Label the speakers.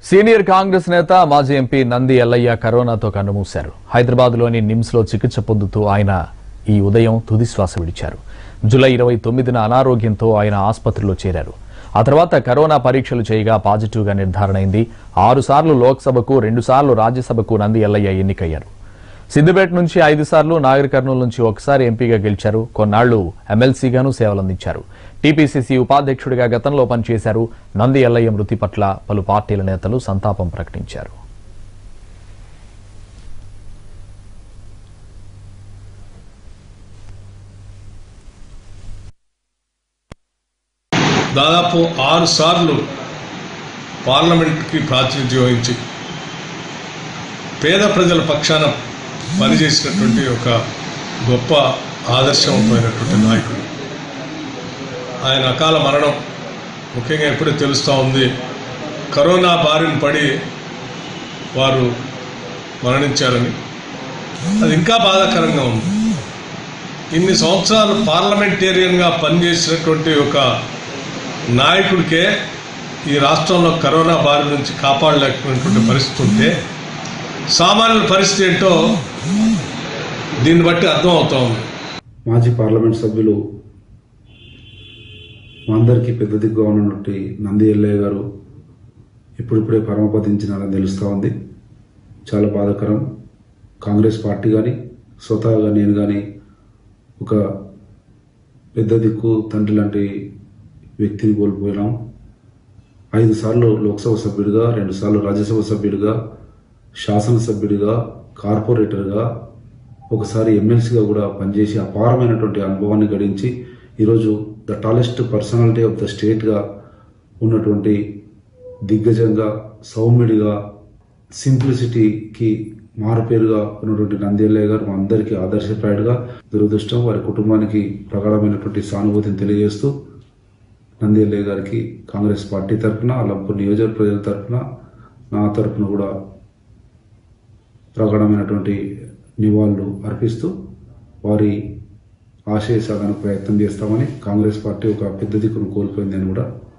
Speaker 1: senior Congress నేత మాజీ MP Nandi Ellaiah కరోనాతో కన్నుమూశారు హైదరాబాద్లోని నిమ్స్లో చికిత్స పొందుతూ ఆయన ఈ ఉదయం తుది శ్వాస విడిచారు జూలై ఇరవై తొమ్మిదిన అనారోగ్యంతో ఆయన ఆసుపత్రిలో చేరారు ఆ తర్వాత కరోనా పరీక్షలు చేయగా పాజిటివ్గా నిర్ధారణ అయింది ఆరు సార్లు లోక్సభకు రెండు సార్లు రాజ్యసభకు నంది ఎల్లయ్య ఎన్నికయ్యారు సిద్దిపేట నుంచి ఐదు సార్లు నాగర్ కర్నూలు నుంచి ఒకసారి ఎంపీగా గెలిచారు కొన్నాళ్లు ఎమ్మెల్సీగాను సేవలందించారు టీపీసీసీ ఉపాధ్యక్షుడిగా గతంలో పనిచేశారు నంది ఎల్లయ్య మృతి పట్ల పలు పార్టీల నేతలు సంతాపం ప్రకటించారు
Speaker 2: దాదాపు ఆరు సార్లు పార్లమెంట్కి ప్రాతినిధ్యం వహించి పేద ప్రజల పక్షాన పనిచేసినటువంటి ఒక గొప్ప ఆదర్శవంతమైనటువంటి నాయకుడు ఆయన అకాల మరణం ముఖ్యంగా ఎప్పుడే తెలుస్తూ ఉంది కరోనా బారిన పడి వారు మరణించారని అది ఇంకా బాధాకరంగా ఉంది ఇన్ని సంవత్సరాలు పార్లమెంటేరియన్గా పనిచేసినటువంటి ఒక నాయకుడికే ఈ రాష్ట్రంలో కరోనా బారి నుంచి కాపాడలేకపోయినటువంటి పరిస్థితి ఉంటే సామాన్యుల పరిస్థితి ఏంటో దీన్ని బట్టి అర్థం అవుతా ఉంది
Speaker 3: మాజీ పార్లమెంట్ సభ్యులు మా అందరికీ పెద్ద దిగ్గుగా ఉన్నటువంటి నంది ఎల్లయ్య గారు ఇప్పుడిప్పుడే పరమపదించినారని తెలుస్తూ ఉంది చాలా బాధాకరం కాంగ్రెస్ పార్టీ కానీ స్వతహాగా నేను కానీ ఒక పెద్ద దిక్కు తండ్రి లాంటి వ్యక్తిని కోల్పోయినాం ఐదు సార్లు లోక్సభ సభ్యుడిగా రెండు సార్లు రాజ్యసభ సభ్యుడిగా శాసనసభ్యుడిగా కార్పొరేటర్గా ఒకసారి ఎమ్మెల్సీగా కూడా పనిచేసి అపారమైనటువంటి అనుభవాన్ని గడించి ఈరోజు the tallest personality of the స్టేట్గా ఉన్నటువంటి దిగ్గజంగా సౌమ్యుడిగా సింప్లిసిటీకి మారుపేరుగా ఉన్నటువంటి నంద్యాలయ్య గారు మా అందరికీ ఆదర్శప్రాయుడుగా దురదృష్టం వారి కుటుంబానికి ప్రగాఢమైనటువంటి సానుభూతిని తెలియజేస్తూ నంద్యాలయ్య గారికి కాంగ్రెస్ పార్టీ తరఫున అల్లంపూర్ నియోజక ప్రజల తరఫున నా తరఫున కూడా ప్రగాఢమైనటువంటి నివాళులు అర్పిస్తూ వారి ఆశయ సాధన ప్రయత్నం చేస్తామని కాంగ్రెస్ పార్టీ ఒక పెద్ద దిక్కును కోల్పోయిందని కూడా